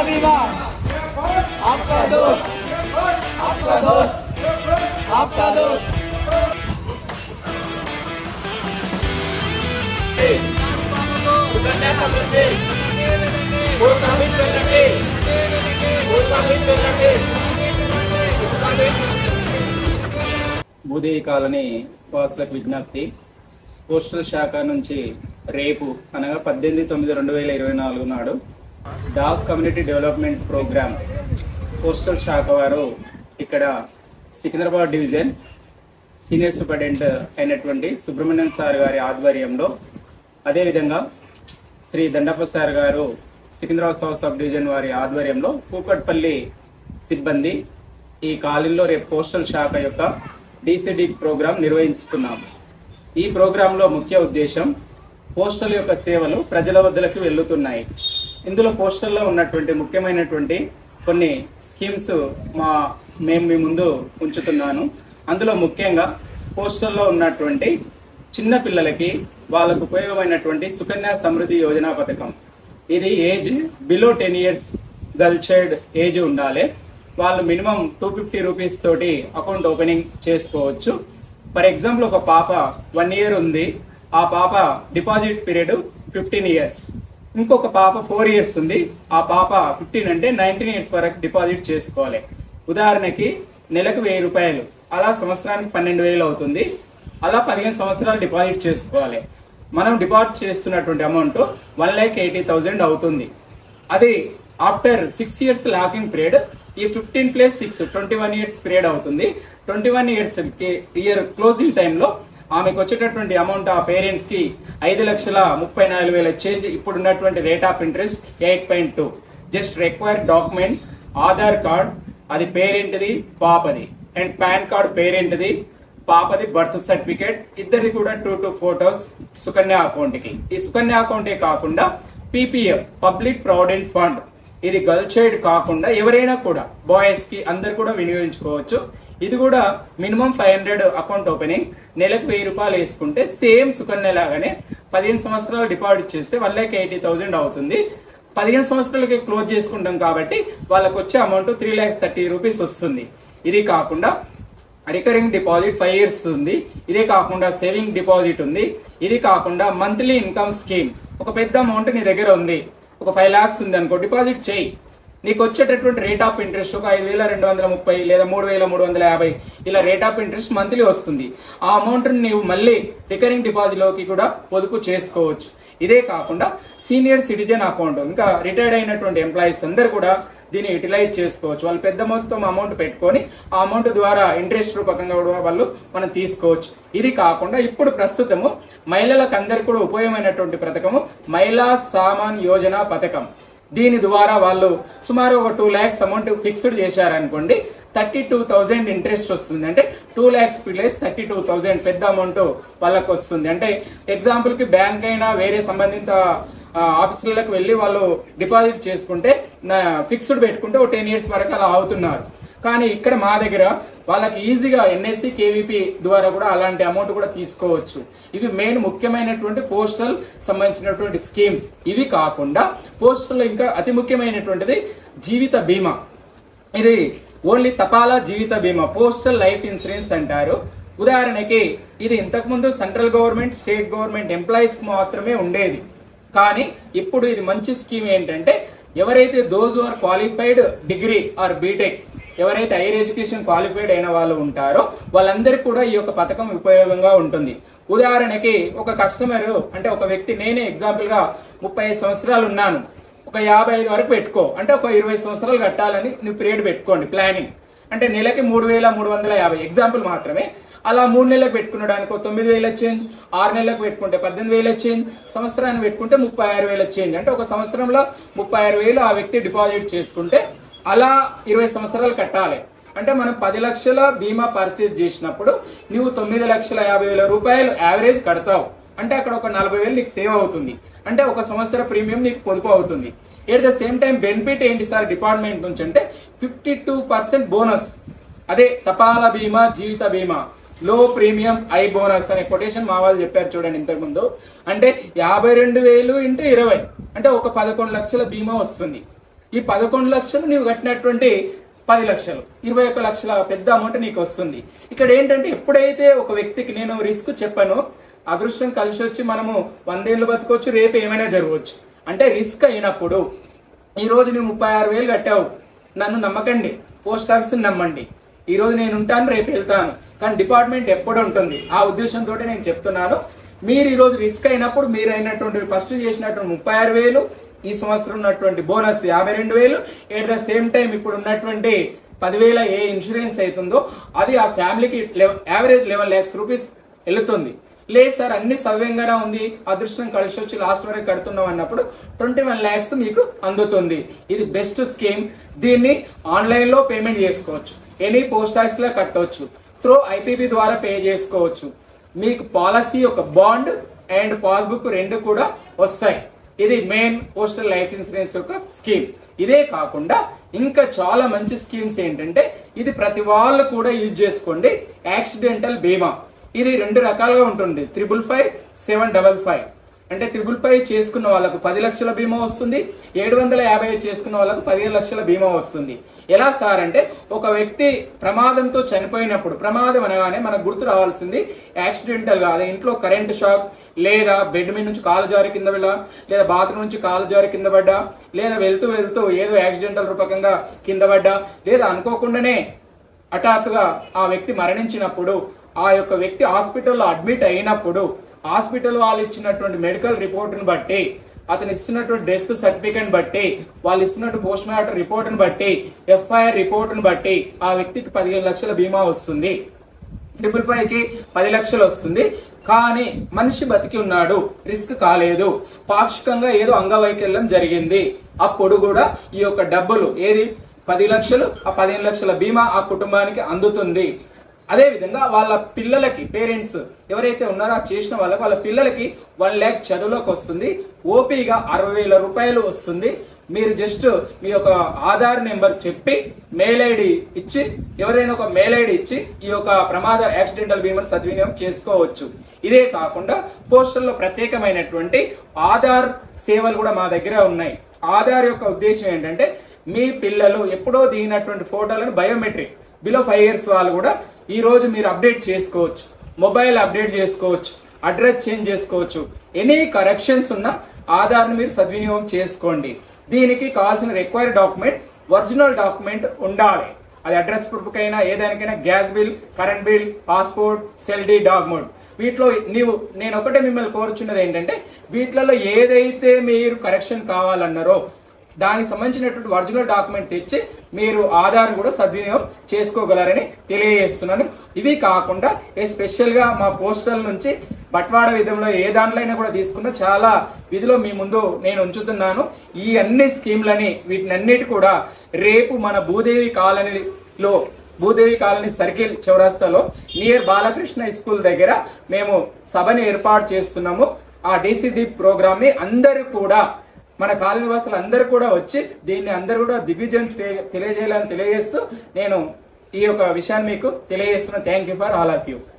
बीमा आपका दोस्त आपका दोस्त आपका दोस्त భూదేవి కాలనీ వాసులకు విజ్ఞప్తి పోస్టల్ శాఖ నుంచి రేపు అనగా పద్దెనిమిది తొమ్మిది రెండు వేల ఇరవై నాలుగు నాడు డాక్ కమ్యూనిటీ డెవలప్మెంట్ ప్రోగ్రామ్ పోస్టల్ శాఖ వారు ఇక్కడ సికింద్రాబాద్ డివిజన్ సీనియర్ సూపరింటెండెంట్ అయినటువంటి సుబ్రహ్మణ్యం సార్ గారి ఆధ్వర్యంలో అదేవిధంగా శ్రీ దండప్ప సార్ గారు సికింద్రాబాద్ సౌత్ సబ్ డివిజన్ వారి ఆధ్వర్యంలో కూకట్పల్లి సిబ్బంది ఈ కాలనీలో రేపు పోస్టల్ శాఖ యొక్క డిసిడి ప్రోగ్రాం నిర్వహిస్తున్నాం ఈ ప్రోగ్రాంలో ముఖ్య ఉద్దేశం పోస్టల్ యొక్క సేవలు ప్రజల వద్దలకు వెళ్తున్నాయి ఇందులో పోస్టల్లో ఉన్నటువంటి ముఖ్యమైనటువంటి కొన్ని స్కీమ్స్ మా మేము మీ ముందు ఉంచుతున్నాను అందులో ముఖ్యంగా పోస్టల్లో ఉన్నటువంటి చిన్న పిల్లలకి వాళ్ళకు ఉపయోగమైనటువంటి సుకన్య సమృద్ధి యోజన పథకం ఇది age below ten years girl child age ఉండాలి వాళ్ళు మినిమం టూ ఫిఫ్టీ రూపీస్ తోటి అకౌంట్ ఓపెనింగ్ చేసుకోవచ్చు ఫర్ ఎగ్జాంపుల్ ఒక పాప వన్ ఇయర్ ఉంది ఆ పాప డిపాజిట్ పీరియడ్ ఫిఫ్టీన్ ఇయర్స్ ఇంకొక పాప ఫోర్ ఇయర్స్ ఉంది ఆ పాప ఫిఫ్టీన్ అంటే నైన్టీన్ ఇయర్స్ వరకు డిపాజిట్ చేసుకోవాలి ఉదాహరణకి నెలకు వెయ్యి రూపాయలు అలా సంవత్సరానికి పన్నెండు వేలు అవుతుంది అలా పదిహేను సంవత్సరాలు డిపాజిట్ చేసుకోవాలి మనం డిపాజిట్ చేస్తున్నటువంటి amount one lakh eighty thousand అవుతుంది అది after six years locking period ఈ fifteen plus six twenty one years period అవుతుంది twenty one years year closing టైంలో ఆమెకు వచ్చేటటువంటి అమౌంట్ ఆ పేరెంట్స్ కి ఐదు లక్షల ముప్పై నాలుగు వేల చేంజ్ ఇప్పుడు ఉన్నటువంటి rate of interest eight point two just require document Aadhaar card అది పేరెంట్ది పాపది అండ్ పాన్ కార్డ్ పేరెంట్ది పాపది బర్త్ సర్టిఫికేట్ ఇద్దరిది కూడా two two photos Sukanya account కి ఈ సుకన్య అకౌంటే కాకుండా పీపీఎఫ్ పబ్లిక్ ప్రావిడెంట్ ఫండ్ ఇది గర్ల్ చైల్డ్ కాకుండా ఎవరైనా కూడా బాయ్స్ కి అందరు కూడా వినియోగించుకోవచ్చు ఇది కూడా minimum five hundred account opening నెలకు వెయ్యి రూపాయలు వేసుకుంటే సేమ్ సుకన్య లాగానే పదిహేను సంవత్సరాలు డిపాజిట్ చేస్తే వన్ ల్యాక్ ఎయిటీ థౌసండ్ అవుతుంది పదిహేను సంవత్సరాలకి క్లోజ్ చేసుకుంటాం కాబట్టి వాళ్ళకి వచ్చే amount three lakhs thirty rupees వస్తుంది ఇది కాకుండా రికరింగ్ డిపాజిట్ ఫైవ్ ఇయర్స్ ఉంది ఇదే కాకుండా సేవింగ్ డిపాజిట్ ఉంది ఇది కాకుండా మంత్లీ ఇన్కమ్ స్కీమ్ ఒక పెద్ద అమౌంట్ నీ దగ్గర ఉంది ఒక ఫైవ్ లాక్స్ ఉంది అనుకో డిపాజిట్ చేయి నీకు వచ్చేటటువంటి రేట్ ఆఫ్ ఇంట్రెస్ట్ ఒక ఐదు వేల రెండు వందల ముప్పై లేదా మూడు వేల మూడు వందల యాభై ఇలా రేట్ ఆఫ్ ఇంట్రెస్ట్ మంత్లీ వస్తుంది ఆ అమౌంట్ నీవు మళ్ళీ రికరింగ్ డిపాజిట్ లోకి కూడా పొదుపు చేసుకోవచ్చు ఇదే కాకుండా సీనియర్ సిటిజన్ అకౌంట్ ఇంకా రిటైర్డ్ అయినటువంటి ఎంప్లాయీస్ అందరు కూడా దీన్ని యూటిలైజ్ చేసుకోవచ్చు వాళ్ళు పెద్ద మొత్తం అమౌంట్ పెట్టుకొని ఆ అమౌంట్ ద్వారా ఇంట్రెస్ట్ రూపకంగా కూడా వాళ్ళు మనం తీసుకోవచ్చు ఇది కాకుండా ఇప్పుడు ప్రస్తుతము మహిళలకు అందరికి కూడా ఉపయోగమైనటువంటి పథకము మహిళా సామాన్ యోజన పథకం దీని ద్వారా వాళ్ళు సుమారు ఒక టూ ల్యాక్స్ అమౌంట్ ఫిక్స్డ్ చేశారనుకోండి థర్టీ టూ థౌజండ్ ఇంట్రెస్ట్ వస్తుంది అంటే two lakhs plus thirty two thousand పెద్ద అమౌంట్ వాళ్ళకి వస్తుంది అంటే ఎగ్జాంపుల్ కి బ్యాంక్ అయినా వేరే సంబంధిత ఆ, ఆఫీసులకు వెళ్ళి వాళ్ళు డిపాజిట్ చేసుకుంటే ఫిక్స్డ్ పెట్టుకుంటే ఒక టెన్ ఇయర్స్ వరకు అలా అవుతున్నారు కానీ ఇక్కడ మా దగ్గర వాళ్ళకి ఈజీగా ఎన్ఎస్సి కేవీపీ ద్వారా కూడా అలాంటి అమౌంట్ కూడా తీసుకోవచ్చు ఇవి మెయిన్ ముఖ్యమైనటువంటి పోస్టల్ సంబంధించినటువంటి స్కీమ్స్ ఇవి కాకుండా పోస్టల్ ఇంకా అతి ముఖ్యమైనటువంటిది జీవిత బీమా ఇది ఓన్లీ తపాలా జీవిత బీమా పోస్టల్ లైఫ్ ఇన్సూరెన్స్ అంటారు ఉదాహరణకి ఇది ఇంతకుముందు central government state government employees మాత్రమే ఉండేది కానీ ఇప్పుడు ఇది మంచి స్కీమ్ ఏంటంటే ఎవరైతే those are qualified degree or BTech ఎవరైతే హైయర్ ఎడ్యుకేషన్ క్వాలిఫైడ్ అయిన వాళ్ళు ఉంటారో వాళ్ళందరికీ కూడా ఈ యొక్క పథకం ఉపయోగంగా ఉంటుంది ఉదాహరణకి ఒక కస్టమర్ అంటే ఒక వ్యక్తి నేనే ఎగ్జాంపుల్ గా ముప్పై ఐదు సంవత్సరాలు ఉన్నాను ఒక యాభై ఐదు వరకు పెట్టుకో అంటే ఒక ఇరవై సంవత్సరాలు కట్టాలని నువ్వు పీరియడ్ పెట్టుకోండి ప్లానింగ్ అంటే నెలకి మూడు వేల మూడు వందల యాభై ఎగ్జాంపుల్ మాత్రమే అలా మూడు నెలలకు పెట్టుకున్నాడానికి ఒక తొమ్మిది వేల చేంజ్ ఆరు నెలలకు పెట్టుకుంటే పద్దెనిమిది వేల చేంజ్ సంవత్సరాన్ని పెట్టుకుంటే ముప్పై ఆరు వేల చేంజ్ అంటే ఒక సంవత్సరంలో ముప్పై ఆరు వేలు ఆ వ్యక్తి డిపాజిట్ చేసుకుంటే అలా ఇరవై సంవత్సరాలు కట్టాలి అంటే మనం పది లక్షల బీమా పర్చేజ్ చేసినప్పుడు నువ్వు తొమ్మిది లక్షల యాభై వేల రూపాయలు యావరేజ్ కడతావు అంటే అక్కడ ఒక నలభై వేలు నీకు సేవ్ అవుతుంది అంటే ఒక సంవత్సర ప్రీమియం నీకు పొదుపు అవుతుంది at the same time benefit ఏంటి సార్ డిపార్ట్మెంట్ నుంచి అంటే ఫిఫ్టీ టూ పర్సెంట్ బోనస్ అదే తపాలా బీమా జీవిత బీమా లో ప్రీమియం ఐ బోనస్ అనే కొటేషన్ మా వాళ్ళు చెప్పారు చూడండి ఇంతకు ముందు అంటే యాభై రెండు వేలు ఇంటూ ఇరవై అంటే ఒక పదకొండు లక్షల బీమా వస్తుంది ఈ పదకొండు లక్షలు నీవు కట్టినటువంటి పది లక్షలు ఇరవై ఒక్క లక్షల పెద్ద అమౌంట్ నీకు వస్తుంది ఇక్కడ ఏంటంటే ఎప్పుడైతే ఒక వ్యక్తికి నేను రిస్క్ చెప్పానో అదృష్టం కలిసి వచ్చి మనము వందేళ్ళు బతకొచ్చు రేపు ఏమైనా జరగవచ్చు అంటే రిస్క్ అయినప్పుడు ఈ రోజు నువ్వు ముప్పై ఆరు వేలు కట్టావు నన్ను నమ్మకండి పోస్ట్ ఆఫీస్ని నమ్మండి ఈ రోజు నేను ఉంటాను రేపు వెళ్తాను కానీ డిపార్ట్మెంట్ ఎప్పుడు ఉంటుంది ఆ ఉద్దేశంతో నేను చెప్తున్నాను మీరు ఈ రోజు రిస్క్ అయినప్పుడు మీరు అయినటువంటి ఫస్ట్ చేసినటువంటి ముప్పై ఆరు వేలు ఈ సంవత్సరం ఉన్నటువంటి బోనస్ యాభై రెండు వేలు ఎట్ ద సేమ్ టైం ఇప్పుడు ఉన్నటువంటి పదివేల ఏ ఇన్సూరెన్స్ అవుతుందో అది ఆ ఫ్యామిలీకి యావరేజ్ లెవెన్ ల్యాక్స్ రూపీస్ వెళుతుంది లేదు సార్ అన్ని సవ్యంగానే ఉంది అదృష్టం కలిసి వచ్చి లాస్ట్ వరకు కడుతున్నాం అన్నప్పుడు ట్వంటీ వన్ ల్యాక్స్ మీకు అందుతుంది ఇది బెస్ట్ స్కీమ్ దీన్ని ఆన్లైన్ లో పేమెంట్ చేసుకోవచ్చు ఎనీ పోస్ట్ ఆఫీస్ లో కట్టవచ్చు త్రూ ఐపీపీ ద్వారా పే చేసుకోవచ్చు మీకు పాలసీ ఒక బాండ్ అండ్ పాస్బుక్ రెండు కూడా వస్తాయి ఇది మెయిన్ పోస్టల్ లైఫ్ ఇన్సూరెన్స్ యొక్క స్కీమ్ ఇదే కాకుండా ఇంకా చాలా మంచి స్కీమ్స్ ఏంటంటే ఇది ప్రతి వాళ్ళు కూడా యూజ్ చేసుకోండి యాక్సిడెంటల్ బీమా ఇది రెండు రకాలుగా ఉంటుంది triple five seven double five అంటే త్రిబుల్ ఫైవ్ చేసుకున్న వాళ్ళకు పది లక్షల బీమా వస్తుంది ఏడు వందల యాభై చేసుకున్న వాళ్ళకు పదిహేను లక్షల బీమా వస్తుంది ఎలా సార్ అంటే ఒక వ్యక్తి ప్రమాదంతో చనిపోయినప్పుడు ప్రమాదం అనగానే మనకు గుర్తు రావాల్సింది యాక్సిడెంటల్ గా అదే ఇంట్లో కరెంట్ షాక్ లేదా బెడ్ మీద నుంచి కాలు జారి కింద వెళ్ళా లేదా బాత్రూమ్ నుంచి కాలు జారి కింద పడ్డా లేదా వెళ్తూ వెళ్తూ ఏదో యాక్సిడెంటల్ రూపకంగా కింద పడ్డా లేదా అనుకోకుండానే హఠాత్తుగా ఆ వ్యక్తి మరణించినప్పుడు ఆ యొక్క వ్యక్తి హాస్పిటల్లో అడ్మిట్ అయినప్పుడు హాస్పిటల్ వాళ్ళు ఇచ్చినటువంటి మెడికల్ రిపోర్ట్ని బట్టి అతను ఇస్తున్నటువంటి డెత్ సర్టిఫికేట్ బట్టి వాళ్ళు ఇస్తున్నట్టు పోస్ట్ మార్టం రిపోర్ట్ని బట్టి ఎఫ్ఐఆర్ రిపోర్ట్ని బట్టి ఆ వ్యక్తికి పదిహేను లక్షల బీమా వస్తుంది ట్రిపుల్ కి పది లక్షలు వస్తుంది కానీ మనిషి బతికి ఉన్నాడు రిస్క్ కాలేదు పాక్షికంగా ఏదో అంగవైకల్యం జరిగింది అప్పుడు కూడా ఈ యొక్క డబ్బులు ఏది పది లక్షలు ఆ పదిహేను లక్షల బీమా ఆ కుటుంబానికి అందుతుంది అదే విధంగా వాళ్ళ పిల్లలకి పేరెంట్స్ ఎవరైతే ఉన్నారో ఆ చేసిన వాళ్ళకి వాళ్ళ పిల్లలకి వన్ ల్యాక్ చదువులోకి వస్తుంది ఓపీగా అరవై వేల రూపాయలు వస్తుంది మీరు జస్ట్ మీ యొక్క ఆధార్ నెంబర్ చెప్పి మెయిల్ ఐడి ఇచ్చి ఎవరైనా ఒక మెయిల్ ఐడి ఇచ్చి ఈ యొక్క ప్రమాద యాక్సిడెంటల్ బీమాను సద్వినియోగం చేసుకోవచ్చు ఇదే కాకుండా పోస్టల్లో ప్రత్యేకమైనటువంటి ఆధార్ సేవలు కూడా మా దగ్గర ఉన్నాయి ఆధార్ యొక్క ఉద్దేశం ఏంటంటే మీ పిల్లలు ఎప్పుడో దిగినటువంటి ఫోటోలను బయోమెట్రిక్ బిలో ఫైవ్ ఇయర్స్ వాళ్ళు కూడా ఈ రోజు మీరు అప్డేట్ చేసుకోవచ్చు మొబైల్ అప్డేట్ చేసుకోవచ్చు అడ్రస్ చేంజ్ చేసుకోవచ్చు ఎనీ కరెక్షన్స్ ఉన్న ఆధార్ని మీరు సద్వినియోగం చేసుకోండి దీనికి కావాల్సిన రిక్వైర్డ్ డాక్యుమెంట్ ఒరిజినల్ డాక్యుమెంట్ ఉండాలి అది అడ్రస్ ప్రూఫ్ అయినా ఏదానికైనా gas bill current bill passport సెల్డీ డాక్యుమెంట్ వీటిలో నీవు నేను ఒకటే మిమ్మల్ని కోరుచున్నది ఏంటంటే వీటిలలో ఏదైతే మీరు కరెక్షన్ కావాలన్నారో దానికి సంబంధించినటువంటి ఒరిజినల్ డాక్యుమెంట్ తెచ్చి మీరు ఆధార్ కూడా సద్వినియోగం చేసుకోగలరని తెలియజేస్తున్నాను ఇవి కాకుండా ఏ స్పెషల్గా మా పోస్టల్ నుంచి బట్వాడ విధంలో ఏ దాంట్లో అయినా కూడా తీసుకున్న చాలా విధిలో మీ ముందు నేను ఉంచుతున్నాను ఈ అన్ని స్కీమ్లని వీటినన్నిటి కూడా రేపు మన భూదేవి కాలనీలో భూదేవి కాలనీ సర్కిల్ చౌరాస్తాలో నియర్ బాలకృష్ణ స్కూల్ దగ్గర మేము సభని ఏర్పాటు చేస్తున్నాము ఆ డిసిడి ప్రోగ్రామ్ ని అందరూ కూడా మన కాలనీ వాసులు అందరూ కూడా వచ్చి దీన్ని అందరూ కూడా దిగ్విజయం తె- తెలియజేయాలని తెలియజేస్తూ నేను ఈ యొక్క విషయాన్ని మీకు తెలియజేస్తున్నా thank you for all of you